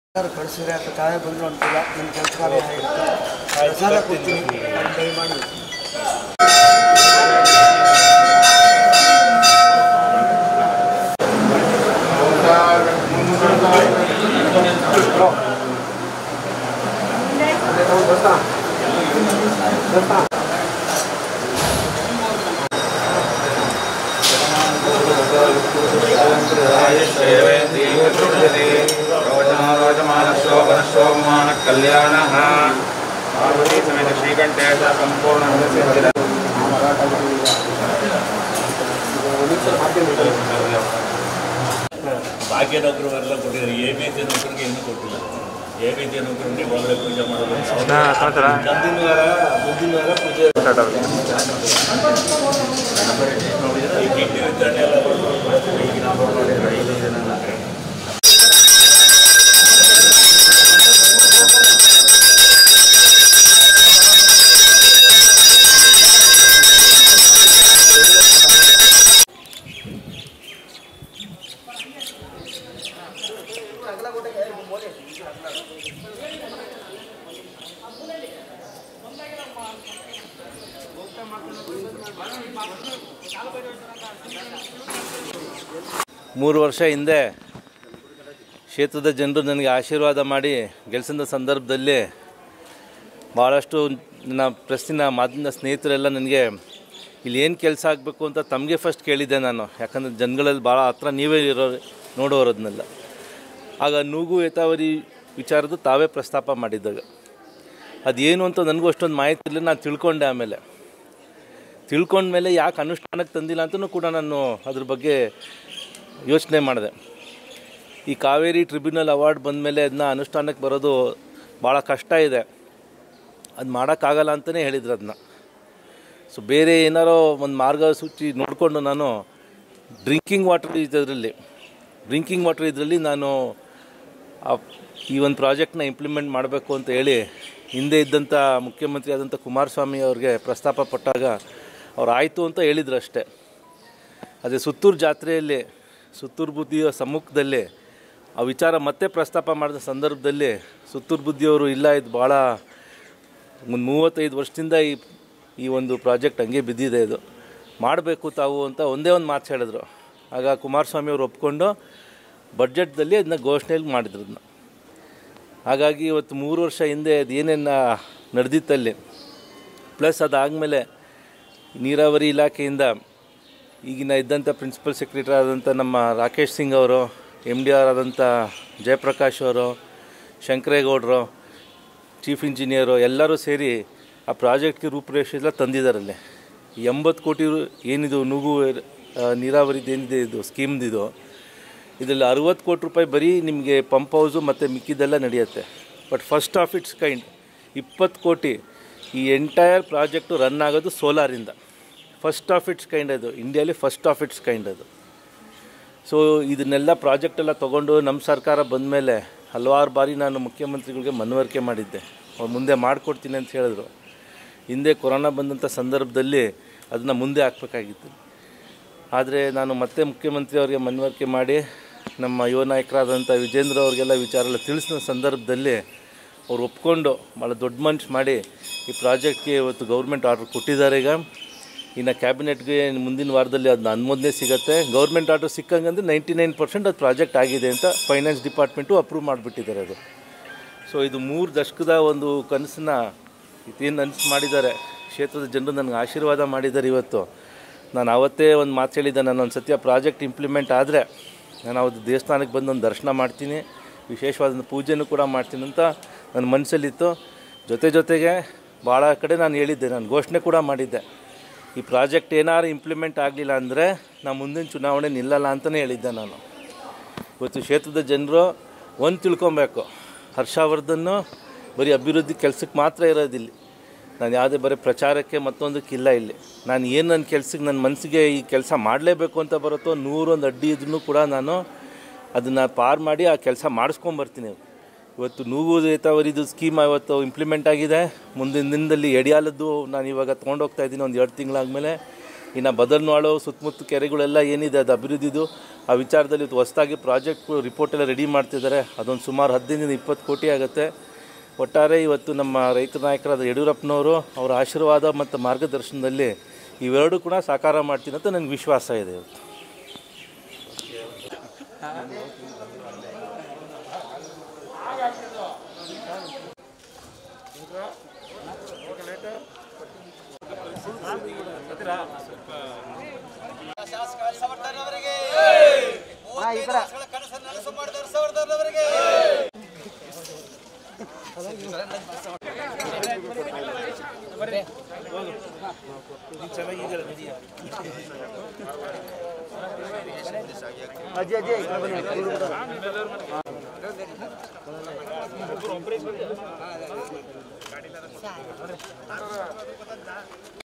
Sir ಕಳಿಸಿದ್ರೆ ಅಥವಾ ತಾವೇ ಬಂದರು ಅಂತಿಲ್ಲ ನಿಮ್ಮ ಕೆಲಸ ಕಾರ್ಯ ಆಗಿರುತ್ತೆ ಪ್ರಸಾದ ಕೊಡ್ತೀನಿ ಅದು ದಯಮಾಡಿ रोचमानशोभनशोभमान कल्याणः पार्वती समेत श्रीकण्ठेश सम्पूर्ण ಭಾಗ್ಯ ನೌಕರು ಎಲ್ಲ ಕೊಟ್ಟಿದ್ದಾರೆ ಎ ಬಿ ಸಿ ನೌಕರಿಗೆ ಇನ್ನೂ ಕೊಟ್ಟಿಲ್ಲ ಎ ಬಿ ಸಿ ನೌಕರಿಗೆ ಒಳಗಡೆ ಪೂಜೆ ಮಾಡೋದು ಮುಂದಿನ ವಾರ ಮುಂದಿನ ವಾರ ಪೂಜೆ ಈ ಕಿಟ್ಟಿ ವಿತರಣೆ ಎಲ್ಲ ಮೂರು ವರ್ಷ ಹಿಂದೆ ಕ್ಷೇತ್ರದ ಜನರು ನನಗೆ ಆಶೀರ್ವಾದ ಮಾಡಿ ಗೆಲ್ಸಿದ ಸಂದರ್ಭದಲ್ಲಿ ಭಾಳಷ್ಟು ನನ್ನ ಪ್ರೆಸ್ಸಿನ ಮಾಧ್ಯಮದ ಸ್ನೇಹಿತರೆಲ್ಲ ನನಗೆ ಇಲ್ಲಿ ಏನು ಕೆಲಸ ಆಗಬೇಕು ಅಂತ ತಮಗೆ ಫಸ್ಟ್ ಕೇಳಿದ್ದೆ ನಾನು ಯಾಕಂದರೆ ಜನಗಳಲ್ಲಿ ಭಾಳ ಹತ್ರ ನೀವೇ ಇರೋ ನೋಡೋರು ಅದನ್ನೆಲ್ಲ ಆಗ ನೂಗು ಏತಾವರಿ ವಿಚಾರದ ತಾವೇ ಪ್ರಸ್ತಾಪ ಮಾಡಿದ್ದಾಗ ಅದೇನು ಅಂತ ನನಗೂ ಅಷ್ಟೊಂದು ಮಾಹಿತಿ ಇಲ್ಲ ನಾನು ತಿಳ್ಕೊಂಡೆ ಆಮೇಲೆ ತಿಳ್ಕೊಂಡ್ಮೇಲೆ ಯಾಕೆ ಅನುಷ್ಠಾನಕ್ಕೆ ತಂದಿಲ್ಲ ಅಂತಲೂ ಕೂಡ ನಾನು ಅದ್ರ ಬಗ್ಗೆ ಯೋಚನೆ ಮಾಡಿದೆ ಈ ಕಾವೇರಿ ಟ್ರಿಬ್ಯುನಲ್ ಅವಾರ್ಡ್ ಬಂದಮೇಲೆ ಅದನ್ನ ಅನುಷ್ಠಾನಕ್ಕೆ ಬರೋದು ಭಾಳ ಕಷ್ಟ ಇದೆ ಅದು ಮಾಡೋಕ್ಕಾಗಲ್ಲ ಅಂತಲೇ ಹೇಳಿದ್ರು ಅದನ್ನ ಸೊ ಬೇರೆ ಏನಾರೋ ಒಂದು ಮಾರ್ಗಸೂಚಿ ನೋಡಿಕೊಂಡು ನಾನು ಡ್ರಿಂಕಿಂಗ್ ವಾಟರ್ ಇದರಲ್ಲಿ ಡ್ರಿಂಕಿಂಗ್ ವಾಟರ್ ಇದರಲ್ಲಿ ನಾನು ಆ- ಈ ಒಂದು ಪ್ರಾಜೆಕ್ಟ್ನ ಇಂಪ್ಲಿಮೆಂಟ್ ಮಾಡಬೇಕು ಅಂತ ಹೇಳಿ ಹಿಂದೆ ಇದ್ದಂಥ ಮುಖ್ಯಮಂತ್ರಿ ಆದಂಥ ಕುಮಾರಸ್ವಾಮಿ ಅವ್ರಿಗೆ ಪ್ರಸ್ತಾಪ ಪಟ್ಟಾಗ ಅವ್ರು ಆಯಿತು ಅಂತ ಹೇಳಿದ್ರು ಅಷ್ಟೇ ಅದೇ ಸುತ್ತೂರು ಜಾತ್ರೆಯಲ್ಲಿ ಸುತ್ತೂರು ಬುದ್ಧಿಯ ಸಮ್ಮುಖದಲ್ಲಿ ಆ ವಿಚಾರ ಮತ್ತೆ ಪ್ರಸ್ತಾಪ ಮಾಡಿದ ಸಂದರ್ಭದಲ್ಲಿ ಸುತ್ತೂರು ಬುದ್ಧಿಯವರು ಇಲ್ಲ ಇದು ಭಾಳ ಒಂದು ಮೂವತ್ತೈದು ವರ್ಷದಿಂದ ಈ ಈ ಒಂದು ಪ್ರಾಜೆಕ್ಟ್ ಹಂಗೆ ಬಿದ್ದಿದೆ ಇದು ಮಾಡಬೇಕು ತಾವು ಅಂತ ಒಂದೇ ಒಂದು ಮಾತು ಹೇಳಿದ್ರು ಆಗ ಕುಮಾರಸ್ವಾಮಿ ಅವರು ಒಪ್ಕೊಂಡು ಬಡ್ಜೆಟ್ದಲ್ಲಿ ಅದನ್ನ ಘೋಷಣೆಯಲ್ಲಿ ಮಾಡಿದ್ರು ಅದನ್ನ ಹಾಗಾಗಿ ಇವತ್ತು ಮೂರು ವರ್ಷ ಹಿಂದೆ ಅದು ಏನೇನು ನಡೆದಿತ್ತಲ್ಲಿ ಪ್ಲಸ್ ಅದಾದಮೇಲೆ ನೀರಾವರಿ ಇಲಾಖೆಯಿಂದ ಈಗಿನ ಇದ್ದಂಥ ಪ್ರಿನ್ಸಿಪಲ್ ಸೆಕ್ರೆಟರಿ ಆದಂಥ ನಮ್ಮ ರಾಕೇಶ್ ಸಿಂಗ್ ಅವರು ಎಮ್ ಡಿ ಆರ್ ಆದಂಥ ಜಯಪ್ರಕಾಶ್ ಅವರು ಶಂಕರೇಗೌಡರು ಚೀಫ್ ಇಂಜಿನಿಯರು ಎಲ್ಲರೂ ಸೇರಿ ಆ ಪ್ರಾಜೆಕ್ಟ್ಗೆ ರೂಪುರೇಷೆ ಎಲ್ಲ ತಂದಿದ್ದಾರಲ್ಲಿ ಎಂಬತ್ತು ಕೋಟಿ ರು- ಏನಿದು ನುಗು ಆ, ನೀರಾವರಿದು ಏನಿದೆ ಇದು ಸ್ಕೀಮ್ದಿದು ಇದರಲ್ಲಿ ಅರುವತ್ತು ಕೋಟಿ ರೂಪಾಯಿ ಬರೀ ನಿಮಗೆ ಪಂಪ್ ಹೌಸು ಮತ್ತು ಮಿಕ್ಕಿದ್ದೆಲ್ಲ ನಡೆಯುತ್ತೆ but first of its kind ಇಪ್ಪತ್ತು ಕೋಟಿ ಈ ಎಂಟೈರ್ ಪ್ರಾಜೆಕ್ಟು ರನ್ ಆಗೋದು ಸೋಲಾರಿಂದ ಫಸ್ಟ್ ಆಫ್ ಇಟ್ಸ್ ಕೈಂಡ್ ಅದು ಇಂಡಿಯಾಲಿ ಫಸ್ಟ್ ಆಫ್ ಇಟ್ಸ್ ಕೈಂಡ್ ಅದು ಸೊ ಇದನ್ನೆಲ್ಲ ಪ್ರಾಜೆಕ್ಟ್ ಎಲ್ಲ ತೊಗೊಂಡು ನಮ್ಮ ಸರ್ಕಾರ ಬಂದಮೇಲೆ ಹಲವಾರು ಬಾರಿ ನಾನು ಮುಖ್ಯಮಂತ್ರಿಗಳಿಗೆ ಮನವರಿಕೆ ಮಾಡಿದ್ದೆ ಅವ್ರು ಮುಂದೆ ಮಾಡಿಕೊಡ್ತೀನಿ ಅಂತ ಹೇಳಿದ್ರು ಹಿಂದೆ ಕೊರೋನಾ ಬಂದಂಥ ಸಂದರ್ಭದಲ್ಲಿ ಅದನ್ನು ಮುಂದೆ ಹಾಕ್ಬೇಕಾಗಿತ್ತು ಆದರೆ ನಾನು ಮತ್ತೆ ಮುಖ್ಯಮಂತ್ರಿ ಅವರಿಗೆ ಮನವರಿಕೆ ಮಾಡಿ ನಮ್ಮ ಯುವ ನಾಯಕರಾದಂಥ ವಿಜೇಂದ್ರ ಅವ್ರಿಗೆಲ್ಲ ವಿಚಾರ ಎಲ್ಲ ತಿಳಿಸಿದ ಸಂದರ್ಭದಲ್ಲಿ ಅವ್ರು ಒಪ್ಕೊಂಡು ಭಾಳ ದೊಡ್ಡ ಮನ್ಸು ಮಾಡಿ ಈ ಪ್ರಾಜೆಕ್ಟ್ಗೆ ಇವತ್ತು ಗೌರ್ಮೆಂಟ್ ಆರ್ಡ್ರ್ ಕೊಟ್ಟಿದ್ದಾರೆ ಈಗ ಇನ್ನು ಕ್ಯಾಬಿನೆಟ್ಗೆ ಮುಂದಿನ ವಾರದಲ್ಲಿ ಅದನ್ನ ಅನುಮೋದನೆ ಸಿಗುತ್ತೆ ಗೌರ್ಮೆಂಟ್ ಆರ್ಡ್ರ್ ಸಿಕ್ಕಂಗಂದ್ರೆ ನೈಂಟಿ ನೈನ್ ಪರ್ಸೆಂಟ್ ಅದು ಪ್ರಾಜೆಕ್ಟ್ ಆಗಿದೆ ಅಂತ ಫೈನಾನ್ಸ್ ಡಿಪಾರ್ಟ್ಮೆಂಟು ಅಪ್ರೂವ್ ಮಾಡಿಬಿಟ್ಟಿದ್ದಾರೆ ಅದು ಸೊ ಇದು ಮೂರು ದಶಕದ ಒಂದು ಕನಸನ್ನ ಇದೇನು ಅನ್ಸ್ ಮಾಡಿದ್ದಾರೆ ಕ್ಷೇತ್ರದ ಜನರು ನನಗೆ ಆಶೀರ್ವಾದ ಮಾಡಿದ್ದಾರೆ ಇವತ್ತು ನಾನು ಅವತ್ತೇ ಒಂದು ಮಾತು ಹೇಳಿದ್ದೆ ನಾನು ಒಂದು ಸತ್ಯ ಪ್ರಾಜೆಕ್ಟ್ ಇಂಪ್ಲಿಮೆಂಟ್ ಆದರೆ ನಾನು ಅವತ್ತು ದೇವಸ್ಥಾನಕ್ಕೆ ಬಂದು ಒಂದು ದರ್ಶನ ಮಾಡ್ತೀನಿ ವಿಶೇಷವಾದ ಪೂಜೆನೂ ಕೂಡ ಮಾಡ್ತೀನಿ ಅಂತ ನನ್ನ ಮನಸ್ಸಲ್ಲಿತ್ತು ಜೊತೆ ಜೊತೆಗೆ ಭಾಳ ಕಡೆ ನಾನು ಹೇಳಿದ್ದೆ ನಾನು ಘೋಷಣೆ ಕೂಡ ಮಾಡಿದ್ದೆ ಈ ಪ್ರಾಜೆಕ್ಟ್ ಏನಾದ್ರು ಇಂಪ್ಲಿಮೆಂಟ್ ಆಗಲಿಲ್ಲ ಅಂದರೆ ನಾನು ಮುಂದಿನ ಚುನಾವಣೆ ನಿಲ್ಲಲ್ಲ ಅಂತಲೇ ಹೇಳಿದ್ದೆ ನಾನು ಇವತ್ತು ಕ್ಷೇತ್ರದ ಜನರು ಒಂದು ತಿಳ್ಕೊಬೇಕು ಹರ್ಷವರ್ಧನ್ನು ಬರೀ ಅಭಿವೃದ್ಧಿ ಕೆಲಸಕ್ಕೆ ಮಾತ್ರ ಇರೋದಿಲ್ಲ ನಾನು ಯಾವುದೇ ಬರೀ ಪ್ರಚಾರಕ್ಕೆ ಮತ್ತೊಂದಕ್ಕೆ ಇಲ್ಲ ಇಲ್ಲಿ ನಾನು ಏನು ನನ್ನ ಕೆಲ್ಸಕ್ಕೆ ನನ್ನ ಮನಸ್ಸಿಗೆ ಈ ಕೆಲಸ ಮಾಡಲೇಬೇಕು ಅಂತ ಬರುತ್ತೋ ನೂರೊಂದು ಅಡ್ಡಿ ಇದ್ರೂ ಕೂಡ ನಾನು ಅದನ್ನು ಪಾರ್ ಮಾಡಿ ಆ ಕೆಲಸ ಮಾಡಿಸ್ಕೊಂಬರ್ತೀನಿ ಇವತ್ತು ನೂಗು ಏತಾವರಿದು ಸ್ಕೀಮ್ ಇವತ್ತು ಇಂಪ್ಲಿಮೆಂಟ್ ಆಗಿದೆ ಮುಂದಿನ ದಿನದಲ್ಲಿ ಎಡಿಯಾಲದ್ದು ನಾನು ಇವಾಗ ತೊಗೊಂಡೋಗ್ತಾ ಇದ್ದೀನಿ ಒಂದು ಎರಡು ತಿಂಗಳಾದಮೇಲೆ ಇನ್ನು ಬದಲ್ನಾಳು ಸುತ್ತಮುತ್ತ ಕೆರೆಗಳೆಲ್ಲ ಏನಿದೆ ಅದು ಅಭಿವೃದ್ಧಿದು ಆ ವಿಚಾರದಲ್ಲಿ ಇವತ್ತು ಹೊಸದಾಗಿ ಪ್ರಾಜೆಕ್ಟ್ ರಿಪೋರ್ಟ್ ಎಲ್ಲ ರೆಡಿ ಮಾಡ್ತಿದ್ದಾರೆ ಅದೊಂದು ಸುಮಾರು ಹದಿನೈದರಿಂದ ಇಪ್ಪತ್ತು ಕೋಟಿ ಆಗುತ್ತೆ ಒಟ್ಟಾರೆ ಇವತ್ತು ನಮ್ಮ ರೈತ ನಾಯಕರಾದ ಯಡಿಯೂರಪ್ಪನವರು ಅವರ ಆಶೀರ್ವಾದ ಮತ್ತು ಮಾರ್ಗದರ್ಶನದಲ್ಲಿ ಇವೆರಡೂ ಕೂಡ ಸಾಕಾರ ಮಾಡ್ತೀನಿ ಅಂತ ನನಗೆ ವಿಶ್ವಾಸ ಇದೆ ಇವತ್ತು ಅಜ್ಜಿ ಅಜ್ಜಿ ಈ ಕಡೆ ಬನ್ನಿ.